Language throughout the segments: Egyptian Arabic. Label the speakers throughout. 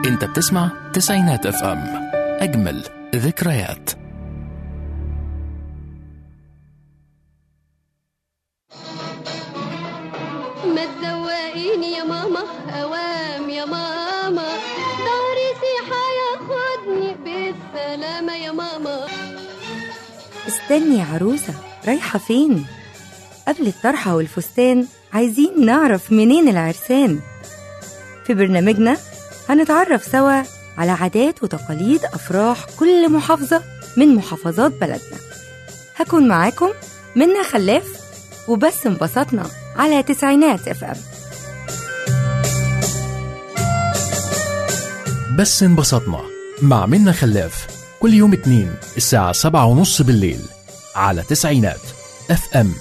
Speaker 1: انت بتسمع تسعينات اف ام اجمل ذكريات
Speaker 2: ما تزوقيني يا ماما اوام يا ماما ظهري سيحة ياخدني بالسلامة يا ماما
Speaker 3: استني يا عروسة رايحة فين؟ قبل الطرحة والفستان عايزين نعرف منين العرسان في برنامجنا هنتعرف سوا على عادات وتقاليد أفراح كل محافظة من محافظات بلدنا هكون معاكم منا خلاف وبس انبسطنا على تسعينات اف ام
Speaker 1: بس انبسطنا مع منا خلاف كل يوم اتنين الساعة سبعة ونص بالليل على تسعينات اف ام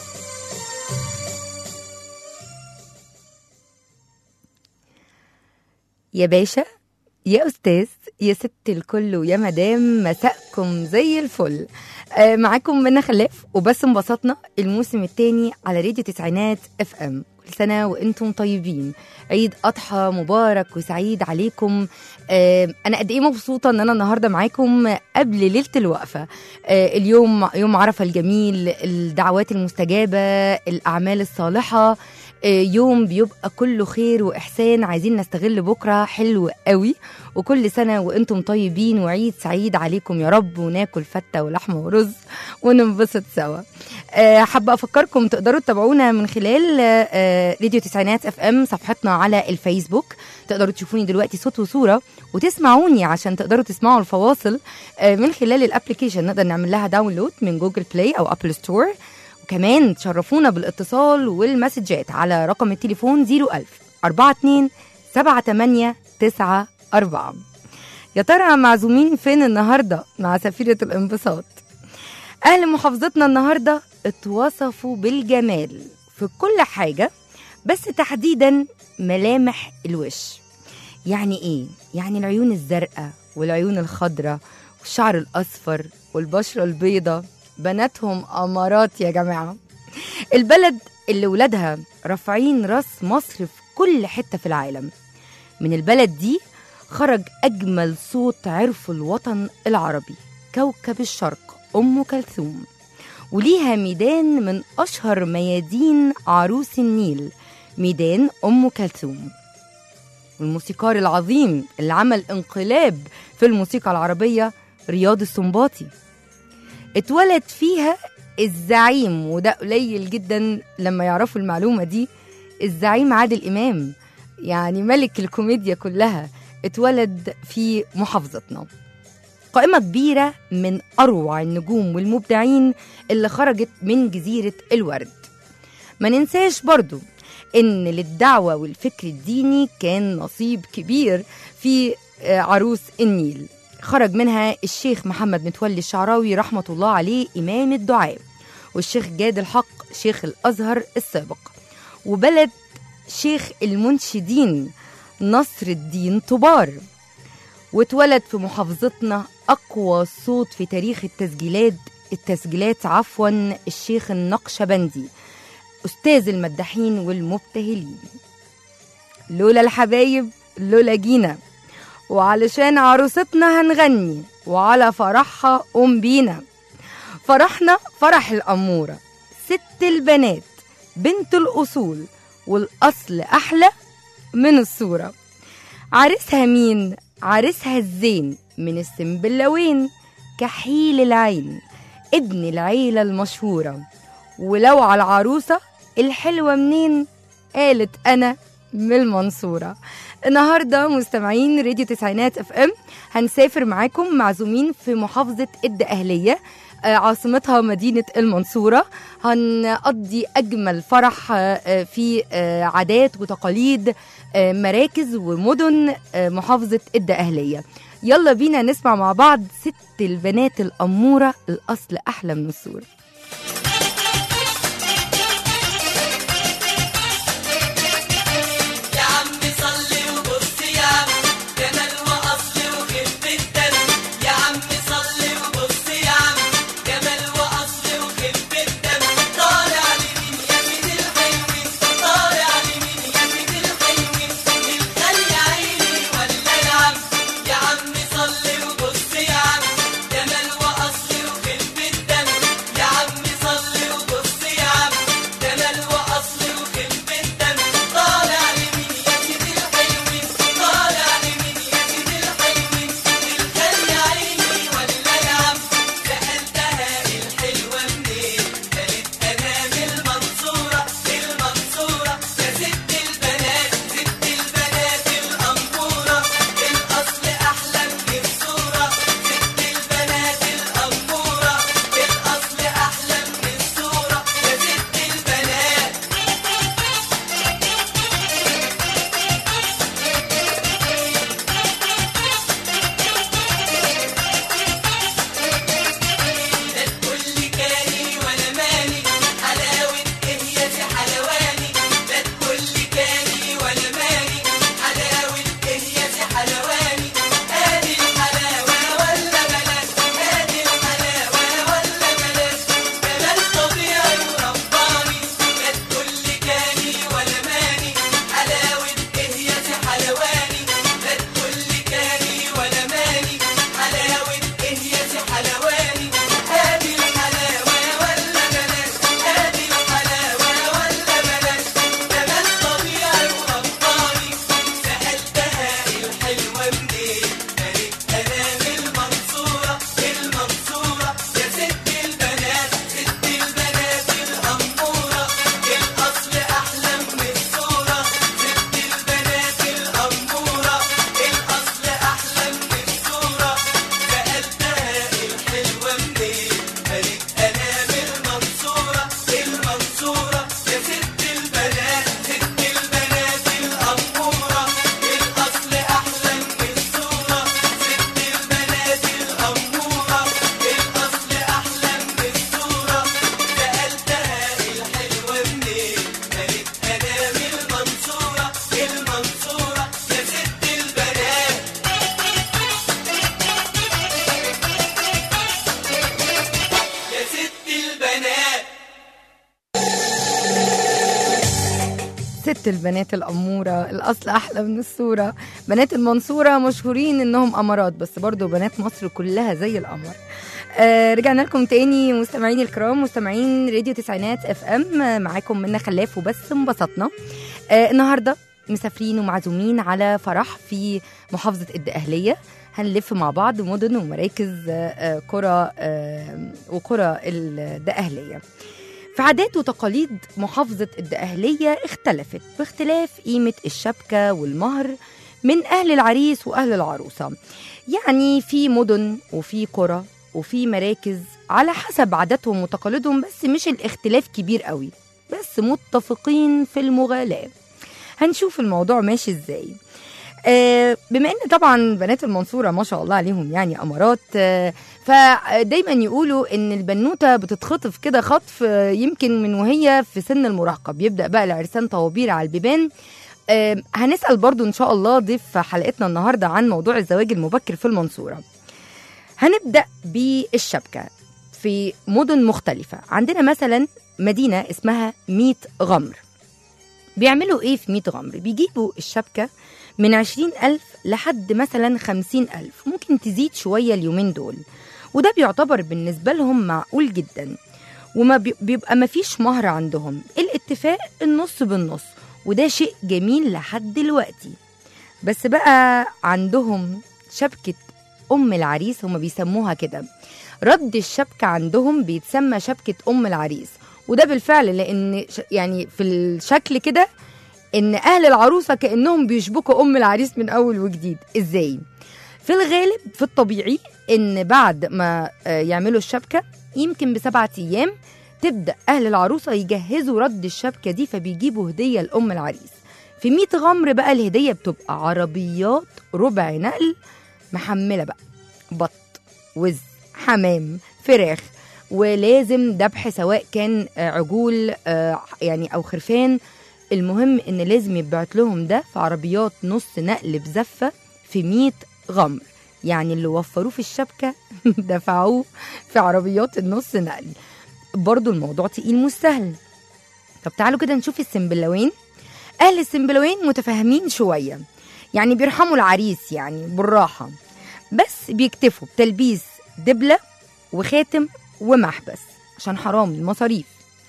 Speaker 3: يا باشا يا استاذ يا ست الكل ويا مدام مساءكم زي الفل آه معاكم منى خلاف وبس انبسطنا الموسم الثاني على راديو تسعينات اف ام كل سنه وانتم طيبين عيد اضحى مبارك وسعيد عليكم آه انا قد ايه مبسوطه ان انا النهارده معاكم قبل ليله الوقفه آه اليوم يوم عرفه الجميل الدعوات المستجابه الاعمال الصالحه آه، يوم بيبقى كله خير واحسان عايزين نستغل بكره حلو قوي وكل سنه وانتم طيبين وعيد سعيد عليكم يا رب وناكل فته ولحمه ورز وننبسط سوا آه، حابه افكركم تقدروا تتابعونا من خلال آه، راديو تسعينات اف ام صفحتنا على الفيسبوك تقدروا تشوفوني دلوقتي صوت وصوره وتسمعوني عشان تقدروا تسمعوا الفواصل آه، من خلال الابلكيشن نقدر نعمل لها داونلود من جوجل بلاي او ابل ستور وكمان تشرفونا بالاتصال والمسجات على رقم التليفون 01000 42 78 94 يا ترى معزومين فين النهارده مع سفيرة الانبساط أهل محافظتنا النهارده اتوصفوا بالجمال في كل حاجة بس تحديدا ملامح الوش يعني ايه؟ يعني العيون الزرقاء والعيون الخضراء والشعر الأصفر والبشرة البيضاء بناتهم أمارات يا جماعة البلد اللي ولادها رافعين راس مصر في كل حتة في العالم من البلد دي خرج أجمل صوت عرف الوطن العربي كوكب الشرق أم كلثوم وليها ميدان من أشهر ميادين عروس النيل ميدان أم كلثوم والموسيقار العظيم اللي عمل انقلاب في الموسيقى العربية رياض السنباطي اتولد فيها الزعيم وده قليل جدا لما يعرفوا المعلومة دي الزعيم عادل إمام يعني ملك الكوميديا كلها اتولد في محافظتنا قائمة كبيرة من أروع النجوم والمبدعين اللي خرجت من جزيرة الورد ما ننساش برضو إن للدعوة والفكر الديني كان نصيب كبير في آه، عروس النيل خرج منها الشيخ محمد متولي الشعراوي رحمة الله عليه إمام الدعاء والشيخ جاد الحق شيخ الأزهر السابق وبلد شيخ المنشدين نصر الدين طبار واتولد في محافظتنا أقوى صوت في تاريخ التسجيلات التسجيلات عفوا الشيخ النقشبندي أستاذ المداحين والمبتهلين لولا الحبايب لولا جينا وعلشان عروستنا هنغني وعلى فرحها قوم بينا فرحنا فرح الأمورة ست البنات بنت الأصول والأصل أحلى من الصورة عريسها مين؟ عريسها الزين من السنبلاوين كحيل العين ابن العيلة المشهورة ولو على العروسة الحلوة منين؟ قالت أنا من المنصورة النهاردة مستمعين راديو تسعينات اف ام هنسافر معاكم معزومين في محافظة الدقهلية آه، عاصمتها مدينة المنصورة هنقضي أجمل فرح آه، في آه، عادات وتقاليد آه، مراكز ومدن آه، محافظة الدقهلية يلا بينا نسمع مع بعض ست البنات الأمورة الأصل أحلى من الصورة
Speaker 4: يا عم صلي وبص يا عم جمال واصل وخف الدم يا عم صلي وبص يا عم جمال واصل وخف الدم طالع لمين يا مين الحلوين طالع لمين يا مين الحلوين الخلي عيني ولا
Speaker 3: ست البنات الأمورة الأصل أحلى من الصورة بنات المنصورة مشهورين إنهم أمارات بس برضو بنات مصر كلها زي القمر آه رجعنا لكم تاني مستمعيني الكرام مستمعين راديو تسعينات اف ام آه، معاكم منا خلاف وبس انبسطنا آه النهارده مسافرين ومعزومين على فرح في محافظة الدقهلية هنلف مع بعض مدن ومراكز آه، آه، قرى آه، وقرى الدقهلية في عادات وتقاليد محافظة الدقهلية اختلفت باختلاف قيمة الشبكة والمهر من أهل العريس وأهل العروسة يعني في مدن وفي قرى وفي مراكز على حسب عاداتهم وتقاليدهم بس مش الاختلاف كبير قوي بس متفقين في المغالاة هنشوف الموضوع ماشي ازاي آه، بما ان طبعا بنات المنصوره ما شاء الله عليهم يعني امارات آه، فدايما يقولوا ان البنوته بتتخطف كده خطف آه، يمكن من وهي في سن المراهقه بيبدا بقى العرسان طوابير على البيبان آه، هنسال برضو ان شاء الله ضيف حلقتنا النهارده عن موضوع الزواج المبكر في المنصوره هنبدا بالشبكه في مدن مختلفه عندنا مثلا مدينه اسمها ميت غمر بيعملوا ايه في ميت غمر بيجيبوا الشبكه من عشرين ألف لحد مثلا خمسين ألف ممكن تزيد شوية اليومين دول وده بيعتبر بالنسبة لهم معقول جدا وما بي- بيبقى مفيش مهر عندهم الاتفاق النص بالنص وده شيء جميل لحد دلوقتي بس بقى عندهم شبكة أم العريس هما بيسموها كده رد الشبكة عندهم بيتسمى شبكة أم العريس وده بالفعل لأن ش- يعني في الشكل كده ان اهل العروسه كانهم بيشبكوا ام العريس من اول وجديد ازاي في الغالب في الطبيعي ان بعد ما آه، يعملوا الشبكه يمكن بسبعة ايام تبدا اهل العروسه يجهزوا رد الشبكه دي فبيجيبوا هديه لام العريس في ميت غمر بقى الهديه بتبقى عربيات ربع نقل محمله بقى بط وز حمام فراخ ولازم ذبح سواء كان آه، عجول آه، يعني او خرفان المهم ان لازم يتبعت لهم ده في عربيات نص نقل بزفه في 100 غمر يعني اللي وفروه في الشبكه دفعوه في عربيات النص نقل برضو الموضوع تقيل مش سهل طب تعالوا كده نشوف السنبلاوين اهل السنبلاوين متفاهمين شويه يعني بيرحموا العريس يعني بالراحه بس بيكتفوا بتلبيس دبله وخاتم ومحبس عشان حرام المصاريف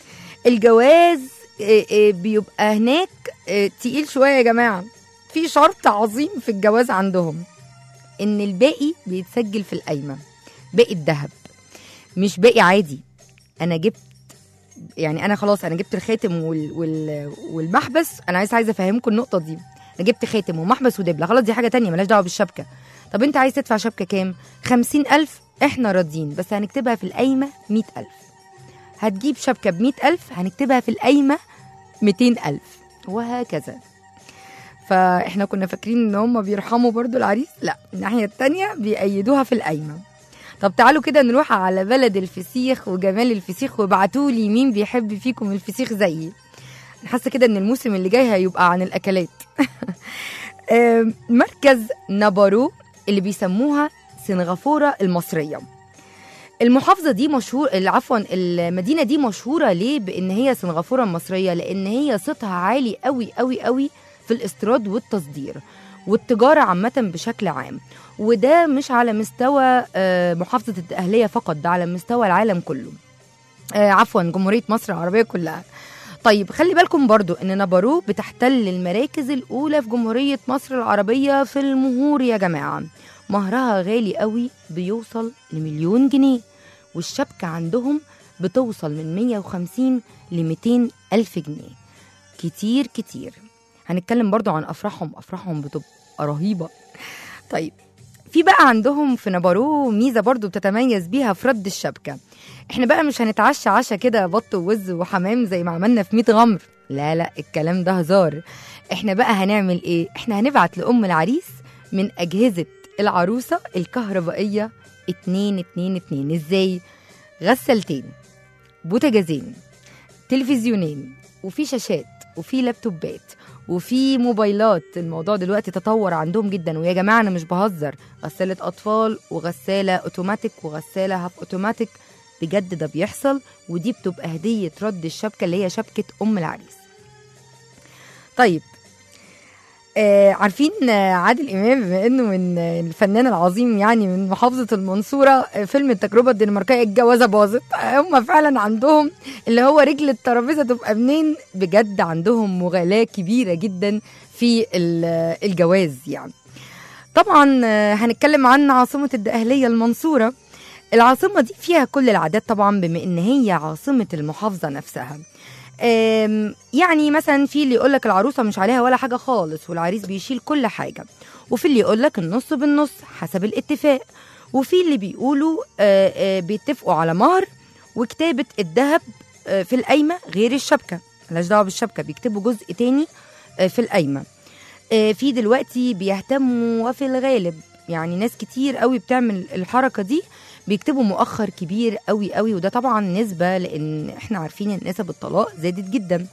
Speaker 3: الجواز آه، آه، بيبقى هناك آه، تقيل شويه يا جماعه في شرط عظيم في الجواز عندهم ان الباقي بيتسجل في القايمه باقي الذهب مش باقي عادي انا جبت يعني انا خلاص انا جبت الخاتم وال وال والمحبس انا عايز عايزه افهمكم النقطه دي انا جبت خاتم ومحبس ودبله خلاص دي حاجه تانية ملهاش دعوه بالشبكه طب انت عايز تدفع شبكه كام خمسين ألف احنا راضيين بس هنكتبها في القايمه مئة ألف هتجيب شبكة بمئة ألف هنكتبها في القايمة ميتين ألف وهكذا فاحنا كنا فاكرين ان هم بيرحموا برضو العريس لا الناحية التانية بيأيدوها في القايمة طب تعالوا كده نروح على بلد الفسيخ وجمال الفسيخ وابعتوا لي مين بيحب فيكم الفسيخ زيي أنا حاسه كده ان الموسم اللي جاي هيبقى عن الاكلات آم، مركز نابارو اللي بيسموها سنغافوره المصريه المحافظه دي مشهور عفوا المدينه دي مشهوره ليه بان هي سنغافوره المصريه لان هي صيتها عالي قوي قوي قوي في الاستيراد والتصدير والتجاره عامه بشكل عام وده مش على مستوى آه، محافظه الدقهليه فقط ده على مستوى العالم كله آه، عفوا جمهوريه مصر العربيه كلها طيب خلي بالكم برضو ان نابارو بتحتل المراكز الاولى في جمهوريه مصر العربيه في المهور يا جماعه مهرها غالي قوي بيوصل لمليون جنيه والشبكة عندهم بتوصل من 150 ل 200 ألف جنيه كتير كتير هنتكلم برضو عن أفراحهم أفراحهم بتبقى رهيبة طيب في بقى عندهم في نابارو ميزة برضو بتتميز بيها في رد الشبكة احنا بقى مش هنتعشى عشا كده بط ووز وحمام زي ما عملنا في ميت غمر لا لا الكلام ده هزار احنا بقى هنعمل ايه احنا هنبعت لأم العريس من أجهزة العروسة الكهربائية اتنين اتنين اتنين ازاي غسالتين بوتاجازين تلفزيونين وفي شاشات وفي لابتوبات وفي موبايلات الموضوع دلوقتي تطور عندهم جدا ويا جماعه انا مش بهزر غساله اطفال وغساله اوتوماتيك وغساله هاف اوتوماتيك بجد ده بيحصل ودي بتبقى هديه رد الشبكه اللي هي شبكه ام العريس طيب آه عارفين آه، عادل امام بما انه من آه، الفنان العظيم يعني من محافظه المنصوره آه، فيلم التجربه الدنماركيه الجوازه باظت آه، هم فعلا عندهم اللي هو رجل الترابيزه تبقى منين بجد عندهم مغالاه كبيره جدا في ال- الجواز يعني طبعا آه، هنتكلم عن عاصمه الدقهليه المنصوره العاصمه دي فيها كل العادات طبعا بما ان هي عاصمه المحافظه نفسها آم، يعني مثلا في اللي يقول لك العروسه مش عليها ولا حاجه خالص والعريس بيشيل كل حاجه وفي اللي يقول لك النص بالنص حسب الاتفاق وفي اللي بيقولوا آه، آه، بيتفقوا على مهر وكتابه الذهب آه، في القايمه غير الشبكه ملهاش دعوه بالشبكه بيكتبوا جزء تاني آه، في القايمه آه، في دلوقتي بيهتموا وفي الغالب يعني ناس كتير قوي بتعمل الحركه دي بيكتبوا مؤخر كبير قوي قوي وده طبعا نسبه لان احنا عارفين ان نسب الطلاق زادت جدا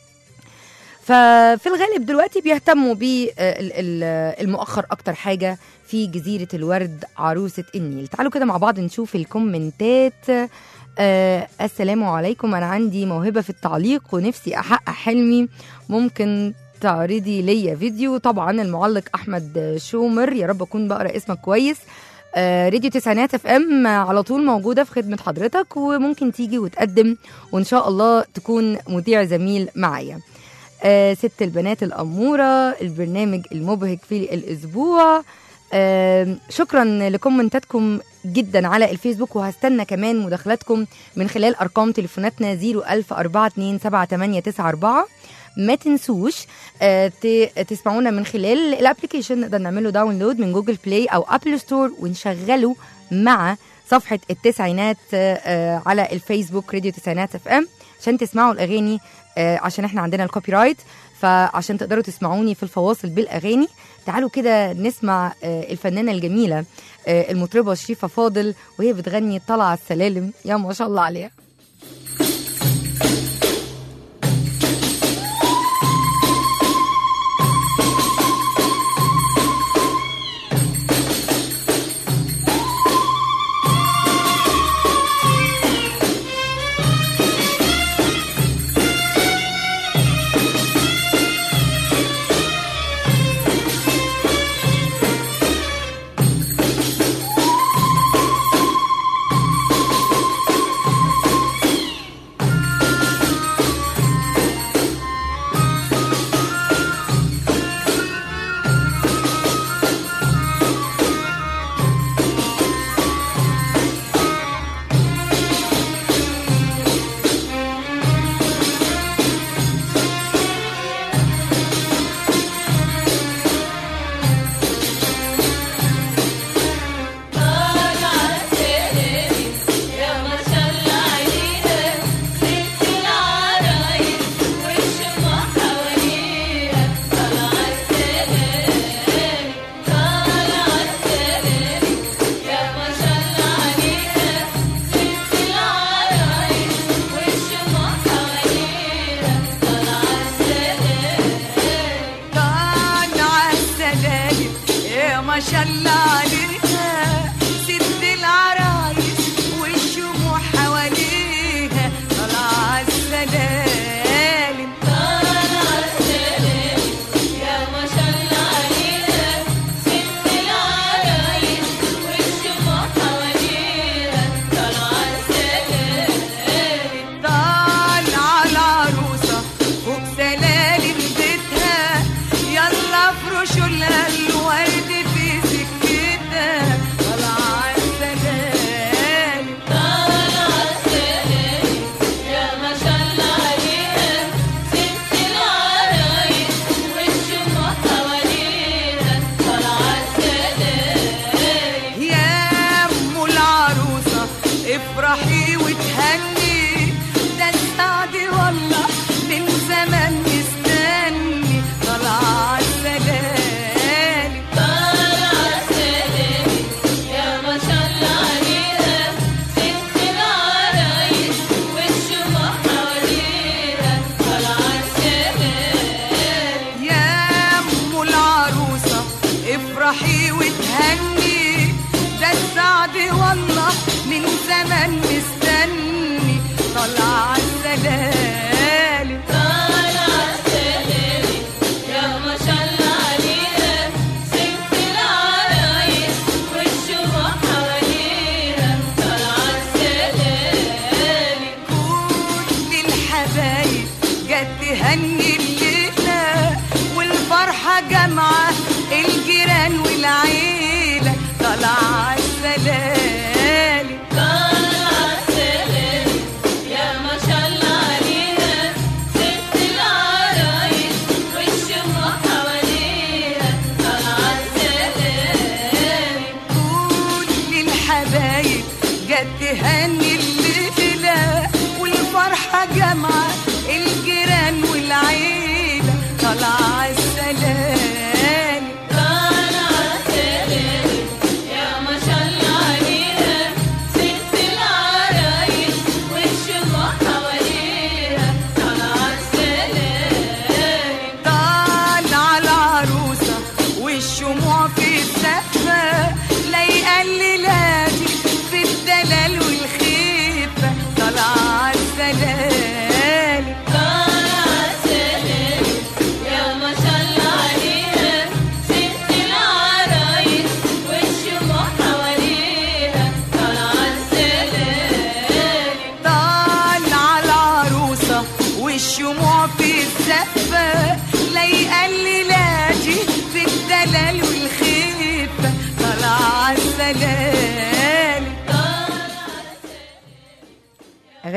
Speaker 3: ففي الغالب دلوقتي بيهتموا بالمؤخر اكتر حاجه في جزيره الورد عروسه النيل تعالوا كده مع بعض نشوف الكومنتات آه السلام عليكم انا عندي موهبه في التعليق ونفسي احقق حلمي ممكن تعرضي ليا فيديو طبعا المعلق احمد شومر يا رب اكون بقرا اسمك كويس آه، راديو تسعينات اف ام على طول موجوده في خدمه حضرتك وممكن تيجي وتقدم وان شاء الله تكون مذيع زميل معايا آه، ست البنات الاموره البرنامج المبهج في الاسبوع آه، شكرا لكومنتاتكم جدا على الفيسبوك وهستنى كمان مداخلاتكم من خلال ارقام تليفوناتنا 010427894 ما تنسوش آه، ت- تسمعونا من خلال الابلكيشن نقدر نعمله داونلود من جوجل بلاي او ابل ستور ونشغله مع صفحه التسعينات آه، آه، على الفيسبوك راديو تسعينات اف ام عشان تسمعوا الاغاني آه، عشان احنا عندنا الكوبي رايت فعشان تقدروا تسمعوني في الفواصل بالاغاني تعالوا كده نسمع آه، الفنانه الجميله آه، المطربه شريفه فاضل وهي بتغني طالعه على السلالم يا ما شاء الله عليها
Speaker 5: طالعة السلالم يا ما شاء الله عليها ست العرايس والشموع حواليها طالعة السلالم
Speaker 4: طالعة السلالم يا ما شاء الله عليها ست العرايس والشموع حواليها طالعة السلالم
Speaker 5: طالعة العروسة فوق سلالم بيتها يلا افرشوا لها الورد في سكتها طالعة السلالم
Speaker 4: طالعة السلالم يا ما شاء الله عليها ست العرايس والشموع حواليها طالعة السلالم
Speaker 5: يا ام العروسه افرحي وتهني ده السعد والله من زمان مستني طالعه السلالم
Speaker 4: طالعة السلالم يا ما شاء الله عليها ست العرايس والشموع حواليها طالعة السلالم
Speaker 5: يا ام العروسه افرحي وتهني ده السعد والله من زمان مستني طالعه السلالم
Speaker 4: طالعة السلالم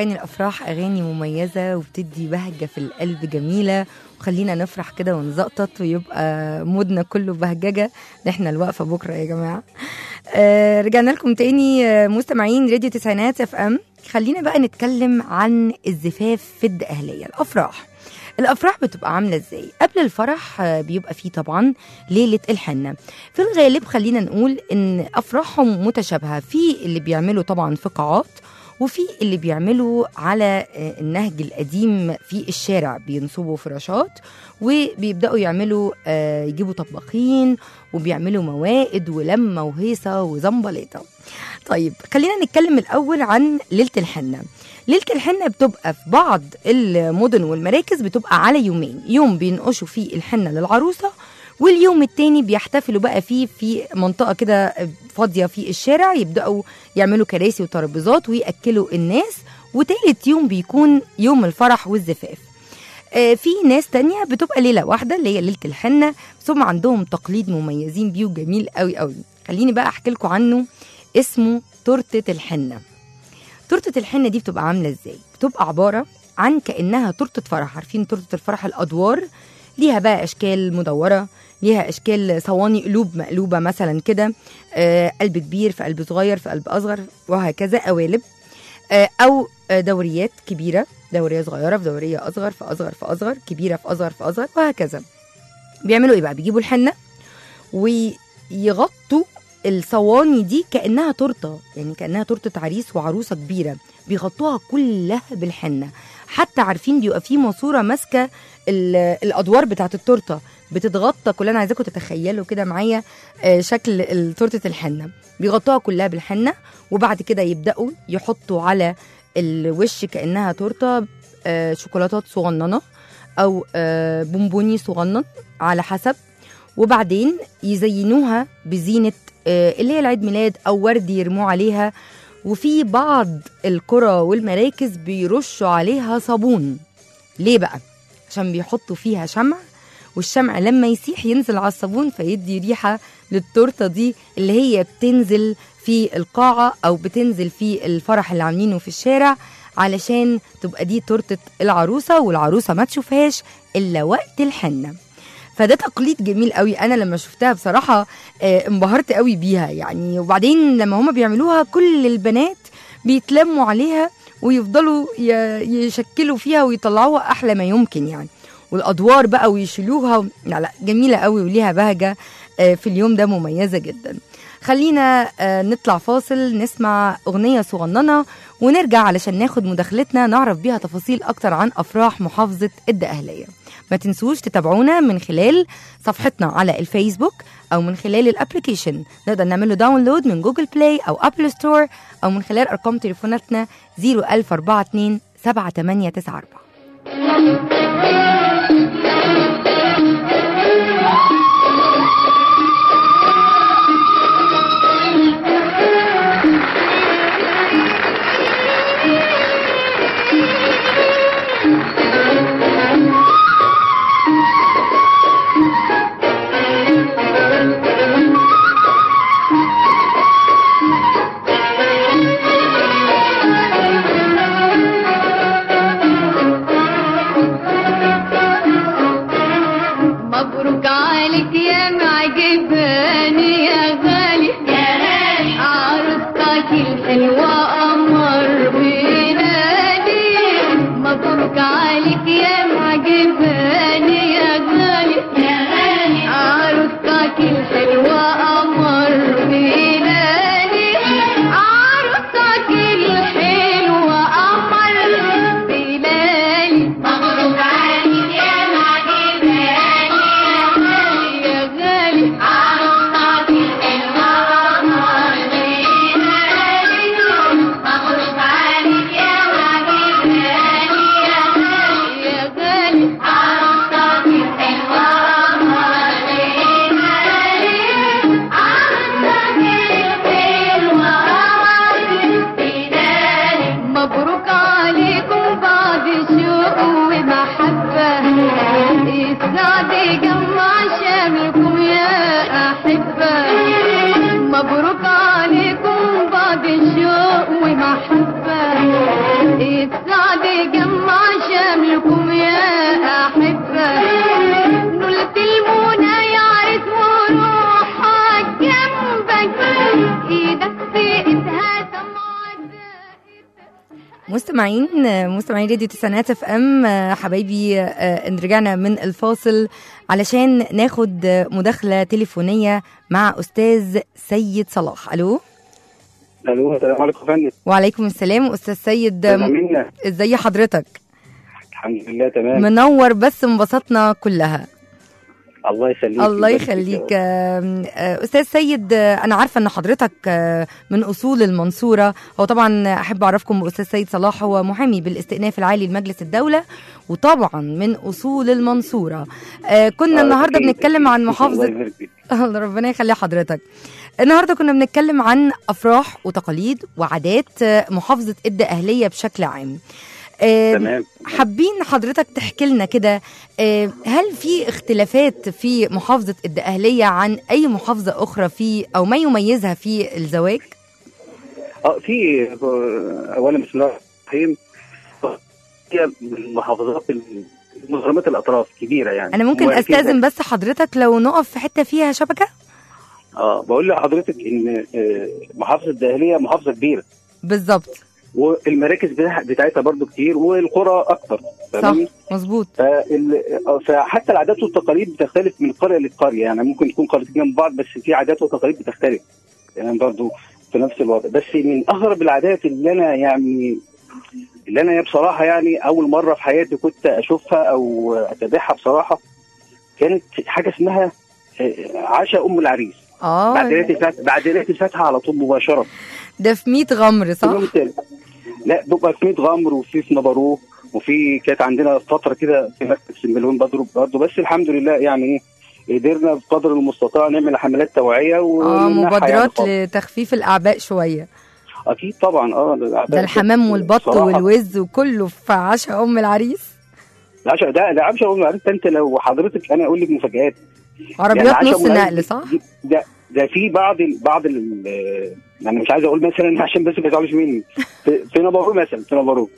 Speaker 3: اغاني الافراح اغاني مميزه وبتدي بهجه في القلب جميله وخلينا نفرح كده ونزقطط ويبقى مودنا كله بهججه ان احنا الوقفه بكره يا جماعه آه رجعنا لكم تاني آه، مستمعين راديو تسعينات اف ام خلينا بقى نتكلم عن الزفاف في الدقهليه الافراح الافراح بتبقى عامله ازاي قبل الفرح آه، بيبقى فيه طبعا ليله الحنه في الغالب خلينا نقول ان افراحهم متشابهه في اللي بيعملوا طبعا في قاعات وفي اللي بيعملوا على آه، النهج القديم في الشارع بينصبوا فراشات وبيبداوا يعملوا آه، يجيبوا طباخين وبيعملوا موائد ولمه وهيصه وزنبليطه طيب خلينا نتكلم الاول عن ليله الحنه ليله الحنه بتبقى في بعض المدن والمراكز بتبقى على يومين يوم بينقشوا فيه الحنه للعروسه واليوم التاني بيحتفلوا بقى فيه في منطقه كده فاضيه في الشارع يبداوا يعملوا كراسي وترابيزات وياكلوا الناس وتالت يوم بيكون يوم الفرح والزفاف آه، في ناس تانية بتبقى ليلة واحدة اللي هي ليلة الحنة بس هم عندهم تقليد مميزين بيه وجميل قوي قوي خليني بقى احكي لكم عنه اسمه تورتة الحنة تورتة الحنة دي بتبقى عاملة ازاي بتبقى عبارة عن كأنها تورتة فرح عارفين تورتة الفرح الأدوار ليها بقى أشكال مدورة ليها أشكال صواني قلوب مقلوبة مثلا كده آه قلب كبير في قلب صغير في قلب أصغر وهكذا قوالب آه أو آه، دوريات كبيرة دورية صغيرة في دورية أصغر في أصغر في أصغر كبيرة في أصغر في أصغر وهكذا بيعملوا إيه بقى بيجيبوا الحنة ويغطوا الصواني دي كأنها تورتة يعني كأنها تورتة عريس وعروسة كبيرة بيغطوها كلها بالحنة حتى عارفين بيبقى في ماسورة ماسكة ال- الأدوار بتاعت التورتة بتتغطى كلها أنا عايزاكم تتخيلوا كده معايا آه، شكل ال- تورتة الحنة بيغطوها كلها بالحنة وبعد كده يبدأوا يحطوا على الوش كأنها تورتة آه، شوكولاتات صغننة أو آه، بونبوني صغنن على حسب وبعدين يزينوها بزينة آه، اللي هي العيد ميلاد أو ورد يرموه عليها وفي بعض القرى والمراكز بيرشوا عليها صابون ليه بقى؟ عشان بيحطوا فيها شمع والشمع لما يسيح ينزل على الصابون فيدي ريحة للتورتة دي اللي هي بتنزل في القاعة أو بتنزل في الفرح اللي عاملينه في الشارع علشان تبقى دي تورتة العروسة والعروسة ما تشوفهاش إلا وقت الحنة فده تقليد جميل قوي انا لما شفتها بصراحه آه، انبهرت قوي بيها يعني وبعدين لما هما بيعملوها كل البنات بيتلموا عليها ويفضلوا ي- يشكلوا فيها ويطلعوها احلى ما يمكن يعني والادوار بقى ويشيلوها لا لا جميله قوي وليها بهجه آه، في اليوم ده مميزه جدا خلينا آه، نطلع فاصل نسمع اغنيه صغننه ونرجع علشان ناخد مداخلتنا نعرف بيها تفاصيل اكتر عن افراح محافظه الدقهليه ما تنسوش تتابعونا من خلال صفحتنا على الفيسبوك او من خلال الابلكيشن نقدر نعمل له داونلود من جوجل بلاي او ابل ستور او من خلال ارقام تليفوناتنا 01042 7894
Speaker 2: مبروك عليك يا معجباني يا غالي يا غالي عروستك الحلوة قمر بلادي مبروك عليك يا معجباني يا غالي يا غالي عروستك الحلوة قمر بلادي عروستك الحلوة قمر بلالي مبروك عليك يا معجباني يا غالي
Speaker 3: مستمعين مستمعين راديو تسعينات اف ام حبايبي آه، إن رجعنا من الفاصل علشان ناخد مداخله تليفونيه مع استاذ سيد صلاح الو
Speaker 6: الو السلام عليكم يا فندم
Speaker 3: وعليكم السلام استاذ سيد
Speaker 6: منا
Speaker 3: ازي حضرتك
Speaker 6: الحمد لله تمام
Speaker 3: منور بس انبسطنا كلها
Speaker 6: الله يخليك
Speaker 3: الله
Speaker 6: يبارك فيك
Speaker 3: يخليك
Speaker 6: يا
Speaker 3: آم، آه، استاذ سيد آه، انا عارفه ان حضرتك آه، من اصول المنصوره هو طبعا احب اعرفكم باستاذ سيد صلاح هو محامي بالاستئناف العالي لمجلس الدوله وطبعا من اصول المنصوره آه، كنا
Speaker 6: آه،
Speaker 3: النهارده
Speaker 6: أكيد.
Speaker 3: بنتكلم عن
Speaker 6: الله
Speaker 3: محافظه
Speaker 6: يبارك فيك.
Speaker 3: الله ربنا يخلي حضرتك النهارده كنا بنتكلم عن افراح وتقاليد وعادات آه، محافظه الدقهليه بشكل عام آه،
Speaker 6: تمام
Speaker 3: حابين حضرتك تحكي لنا كده آه، هل في اختلافات في محافظة الدقهلية عن أي محافظة أخرى في أو ما يميزها في الزواج؟
Speaker 6: اه في آه، اولا بسم الله الرحمن الرحيم هي من المحافظات مظلمات الاطراف كبيره يعني
Speaker 3: أنا ممكن
Speaker 6: وفيها-
Speaker 3: أستاذن بس حضرتك لو نقف في حتة فيها شبكة؟
Speaker 6: اه بقول لحضرتك ان آه، محافظه الدهليه محافظه كبيره
Speaker 3: بالظبط
Speaker 6: والمراكز بتاع- بتاعتها برضو كتير والقرى اكتر
Speaker 3: صح
Speaker 6: فاهمني؟
Speaker 3: مظبوط
Speaker 6: فال- آه، فحتى العادات والتقاليد بتختلف من قريه لقريه يعني ممكن تكون قريتين جنب بعض بس في عادات وتقاليد بتختلف يعني برضو في نفس الوضع بس من اغرب العادات اللي انا يعني اللي انا بصراحه يعني اول مره في حياتي كنت اشوفها او اتابعها بصراحه كانت حاجه اسمها آه، عشاء ام العريس بعد ليله
Speaker 3: آه
Speaker 6: الفتح بعد ليله الفتح على طول مباشره
Speaker 3: ده في 100 غمر
Speaker 6: في اليوم
Speaker 3: صح؟
Speaker 6: التالي لا بيبقى في 100 غمر وفي في نبروه وفي كانت عندنا فتره كده في مركز المليون برضه برضه بس الحمد لله يعني ايه قدرنا بقدر المستطاع نعمل حملات توعيه
Speaker 3: اه
Speaker 6: ونمنعها يعني
Speaker 3: مبادرات
Speaker 6: خالص.
Speaker 3: لتخفيف الأعباء شوية
Speaker 6: اكيد طبعا اه
Speaker 3: ده الحمام والبط
Speaker 6: بصراحة.
Speaker 3: والوز وكله في عشاء أم العريس
Speaker 6: العشاء ده ده عشاء ام العريس ده انت لو حضرتك انا اقول لك مفاجآت
Speaker 3: عربيات
Speaker 6: عشاء
Speaker 3: نص
Speaker 6: أم العريس
Speaker 3: نقل صح؟
Speaker 6: دي- ده ده في بعض ال بعض ال يعني مش عايز اقول مثلا عشان بس ما يزعلوش مني في, في نبروه مثلا في نبروه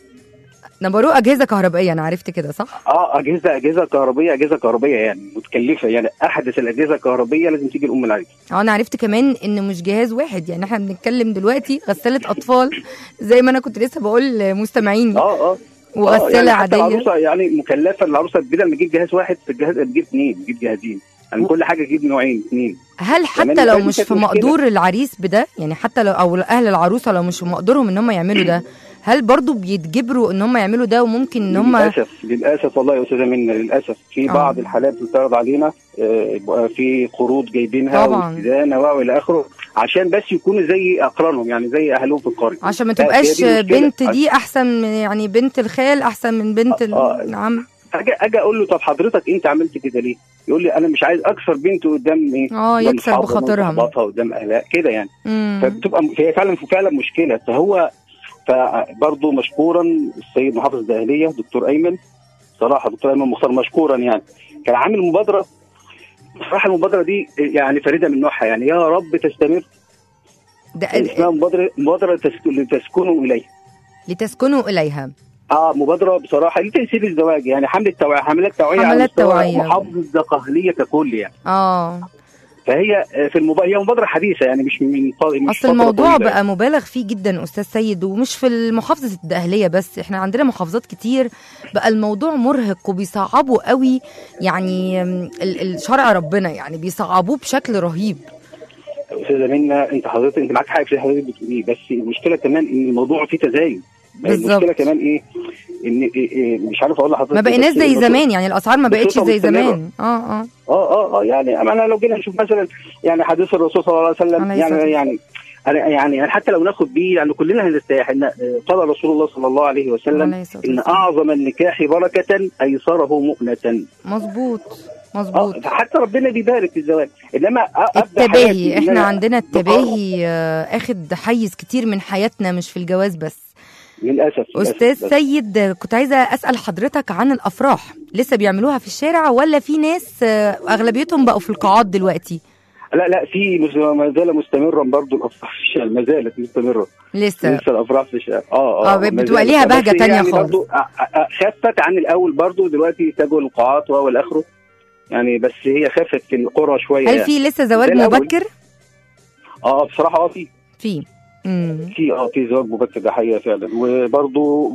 Speaker 3: نبروه أجهزة كهربائية أنا عرفت كده صح؟
Speaker 6: اه اجهزه اجهزه كهربيه اجهزه كهربيه يعني متكلفه يعني احدث الاجهزه الكهربيه لازم تيجي لام العريس
Speaker 3: اه انا عرفت كمان ان مش جهاز واحد يعني احنا بنتكلم دلوقتي غسالة اطفال زي ما انا كنت لسه بقول لمستمعيني
Speaker 6: اه اه آه،
Speaker 3: وغسالة
Speaker 6: يعني حتى
Speaker 3: عادية
Speaker 6: العروسه يعني مكلفه العروسه بدل ما تجيب جهاز واحد في الجهاز تجيب اثنين تجيب جهازين يعني
Speaker 3: و-
Speaker 6: كل حاجه تجيب نوعين اثنين
Speaker 3: هل
Speaker 6: كمان
Speaker 3: حتى لو
Speaker 6: دي
Speaker 3: مش
Speaker 6: كانت
Speaker 3: في
Speaker 6: مشكلة.
Speaker 3: مقدور العريس بده يعني حتى لو او اهل العروسه لو مش في مقدورهم ان هم يعملوا ده هل برضو بيتجبروا ان هم يعملوا ده وممكن ان هم
Speaker 6: للاسف للاسف والله يا استاذه منى للاسف في
Speaker 3: آه.
Speaker 6: بعض الحالات بتعرض علينا آه، يبقى في قروض جايبينها
Speaker 3: طبعاً.
Speaker 6: واستدانه والى اخره عشان بس يكونوا زي اقرانهم يعني زي اهلهم في القريه
Speaker 3: عشان ما
Speaker 6: لا، هي
Speaker 3: تبقاش
Speaker 6: دي المشكلة.
Speaker 3: بنت دي احسن من يعني بنت الخال احسن من بنت
Speaker 6: آه.
Speaker 3: العم
Speaker 6: اجي اجي اقول له طب حضرتك انت عملت كده ليه؟ يقول لي انا مش عايز اكسر بنتي قدام ايه؟
Speaker 3: اه
Speaker 6: قدام
Speaker 3: يكسر
Speaker 6: أصحابها،
Speaker 3: بخاطرها
Speaker 6: قدام صحباتها قدام اهلها كده يعني
Speaker 3: مم.
Speaker 6: فبتبقى هي فعلا فعلا مشكله فهو فبرضه مشكورا السيد محافظ الدهليه دكتور ايمن صراحه دكتور ايمن مختار مشكورا يعني كان عامل مبادره صراحه المبادره دي يعني فريده من نوعها يعني يا رب تستمر
Speaker 3: ده
Speaker 6: اسمها مبادره مبادره تسك- لتسكنوا اليه
Speaker 3: لتسكنوا اليها
Speaker 6: اه مبادره بصراحه لتيسير الزواج يعني حمله توعيه حملات توعيه على
Speaker 3: حملات
Speaker 6: مستوى
Speaker 3: توعية.
Speaker 6: محافظه الدقهليه ككل يعني
Speaker 3: اه
Speaker 6: فهي في المبادره هي مبادره حديثه يعني مش من ف- مش
Speaker 3: اصل
Speaker 6: فترة
Speaker 3: الموضوع
Speaker 6: طويلة
Speaker 3: بقى مبالغ فيه جدا استاذ سيد ومش في المحافظه الدقهليه بس احنا عندنا محافظات كتير بقى الموضوع مرهق وبيصعبوا قوي يعني ال- ال- شرع ربنا يعني بيصعبوه بشكل رهيب
Speaker 6: استاذه منى انت حضرتك انت معاك حق في اللي حضرتك بتقوليه بس المشكله كمان ان الموضوع فيه تزايد
Speaker 3: بالظبط.
Speaker 6: المشكله كمان ايه ان إيه إيه مش عارف اقول لحضرتك
Speaker 3: ما بقيناش
Speaker 6: بس
Speaker 3: زي
Speaker 6: الموضوع-
Speaker 3: زمان يعني الاسعار ما بقتش
Speaker 6: بصفة
Speaker 3: زي
Speaker 6: مستمرة.
Speaker 3: زمان اه اه
Speaker 6: اه اه اه يعني انا لو جينا نشوف مثلا يعني حديث الرسول صلى الله عليه وسلم
Speaker 3: عليه الصلاة
Speaker 6: يعني يعني أنا يعني يعني حتى لو ناخد بيه يعني كلنا هنستريح ان آه، قال رسول الله صلى الله عليه وسلم
Speaker 3: عليه الصلاة
Speaker 6: ان
Speaker 3: والسلام.
Speaker 6: اعظم النكاح بركه ايسره مؤنه
Speaker 3: مظبوط
Speaker 6: اه
Speaker 3: مظبوط
Speaker 6: فحتى ربنا بيبارك في الزواج انما أ- أبدأ حياتي
Speaker 3: التباهي
Speaker 6: إن
Speaker 3: احنا
Speaker 6: أنا
Speaker 3: عندنا
Speaker 6: بقرب.
Speaker 3: التباهي آه، اخد حيز كتير من حياتنا مش في الجواز بس
Speaker 6: للاسف للأسف.
Speaker 3: استاذ
Speaker 6: بس-
Speaker 3: سيد كنت عايزه اسال حضرتك عن الافراح لسه بيعملوها في الشارع ولا في ناس آه، اغلبيتهم بقوا في القاعات دلوقتي
Speaker 6: لا لا في مز- ما زال مستمرا برضو الافراح في الشارع ما زالت مستمره
Speaker 3: لسه
Speaker 6: لسه الافراح في الشارع اه
Speaker 3: آه،
Speaker 6: ما
Speaker 3: بتبقى
Speaker 6: زالت.
Speaker 3: ليها
Speaker 6: بس
Speaker 3: بهجة
Speaker 6: هي
Speaker 3: تانية
Speaker 6: يعني
Speaker 3: خالص.
Speaker 6: برضو أ- أ- خفت عن الاول برضو دلوقتي اتجهوا للقاعات والى اخره يعني بس هي خفت في القرى شويه
Speaker 3: هل
Speaker 6: يعني.
Speaker 3: في لسه زواج
Speaker 6: زي الأول.
Speaker 3: مبكر
Speaker 6: اه بصراحه اه في
Speaker 3: في مم.
Speaker 6: في اه في زواج مبكر ده حقيقه فعلا وبرضه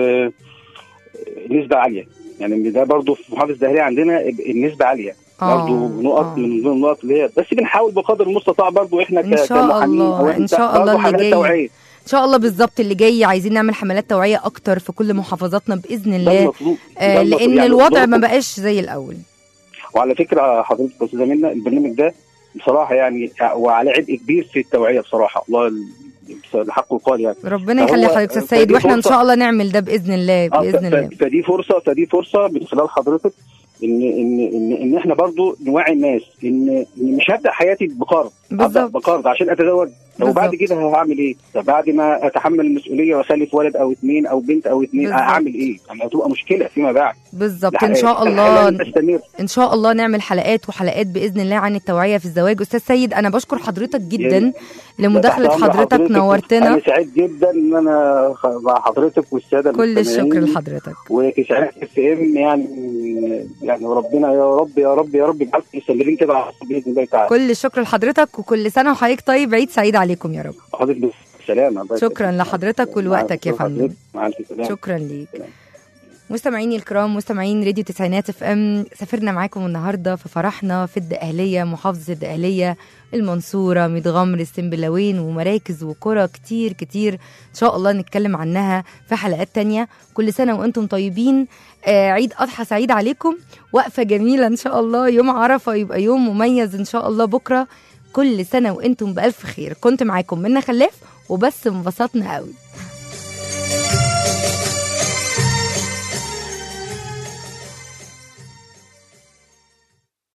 Speaker 6: بنسبه عاليه يعني ده برضه في محافظه الدهليه عندنا النسبه عاليه
Speaker 3: آه،
Speaker 6: برضه نقط
Speaker 3: آه.
Speaker 6: من ضمن النقط اللي هي بس بنحاول بقدر المستطاع برضه احنا
Speaker 3: إن
Speaker 6: ك-
Speaker 3: شاء
Speaker 6: كمحامين
Speaker 3: الله،
Speaker 6: أو
Speaker 3: إن
Speaker 6: إحنا
Speaker 3: شاء الله
Speaker 6: برضه
Speaker 3: اللي
Speaker 6: حملات
Speaker 3: جاي.
Speaker 6: توعيه
Speaker 3: ان شاء الله بالظبط اللي جاي عايزين نعمل حملات توعيه اكتر في كل محافظاتنا باذن
Speaker 6: ده
Speaker 3: الله
Speaker 6: المطلوب
Speaker 3: آه
Speaker 6: ده المطلوب.
Speaker 3: لان
Speaker 6: يعني
Speaker 3: الوضع ما
Speaker 6: دوركم-
Speaker 3: بقاش زي الاول
Speaker 6: وعلى فكره حضرتك يا استاذه منى البرنامج ده بصراحه يعني وعلى عبء كبير في التوعيه بصراحه الله ال- الحق يقال يعني
Speaker 3: ربنا
Speaker 6: فهو-
Speaker 3: يخلي حضرتك يا
Speaker 6: فدي
Speaker 3: سيد واحنا ان
Speaker 6: فرصة.
Speaker 3: شاء الله نعمل ده باذن الله
Speaker 6: آه،
Speaker 3: باذن
Speaker 6: ف-
Speaker 3: الله
Speaker 6: ف- فدي فرصه فدي فرصه من خلال حضرتك ان ان ان, إن احنا برضو نوعي الناس ان إن مش هبدا حياتي بقرض هبدا
Speaker 3: بالظبط.
Speaker 6: بقرض عشان اتزوج طب وبعد
Speaker 3: بالظبط.
Speaker 6: كده هعمل ايه؟ طب بعد ما اتحمل المسؤوليه واخلف ولد او اثنين او بنت او اثنين
Speaker 3: بالظبط.
Speaker 6: هعمل ايه؟ يعني هتبقى مشكله فيما بعد
Speaker 3: بالظبط
Speaker 6: ده
Speaker 3: ان شاء
Speaker 6: الحياة
Speaker 3: الله
Speaker 6: لازم تستمر
Speaker 3: ان شاء الله نعمل حلقات وحلقات باذن الله عن التوعيه في الزواج استاذ سيد انا بشكر حضرتك جدا لمداخله
Speaker 6: تحت أمر
Speaker 3: حضرتك نورتنا
Speaker 6: انا سعيد جدا ان انا خ- مع حضرتك والساده
Speaker 3: كل الشكر
Speaker 6: المستمعين.
Speaker 3: لحضرتك
Speaker 6: وتسعينات اف ام يعني يعني ربنا يا رب يا رب يا رب يجعلكم مستمرين كده على الخط باذن الله تعالى
Speaker 3: كل الشكر لحضرتك وكل سنه وحضرتك طيب عيد سعيد عليكم يا رب
Speaker 6: حضرتك بالسلامه الله
Speaker 3: شكرا
Speaker 6: يسلمك.
Speaker 3: لحضرتك ولوقتك يا
Speaker 6: مع
Speaker 3: فندم
Speaker 6: حضرتك. مع الف سلامه
Speaker 3: شكرا ليك
Speaker 6: سلام.
Speaker 3: مستمعيني الكرام مستمعين راديو تسعينات اف ام سافرنا معاكم النهارده في فرحنا في الدقهليه محافظه الدقهليه المنصوره ميتغمر السنبلاوين ومراكز وقرى كتير كتير ان شاء الله نتكلم عنها في حلقات تانية كل سنه وانتم طيبين آه عيد اضحى سعيد عليكم وقفه جميله ان شاء الله يوم عرفه يبقى يوم مميز ان شاء الله بكره كل سنه وانتم بالف خير كنت معاكم منى خلاف وبس انبسطنا قوي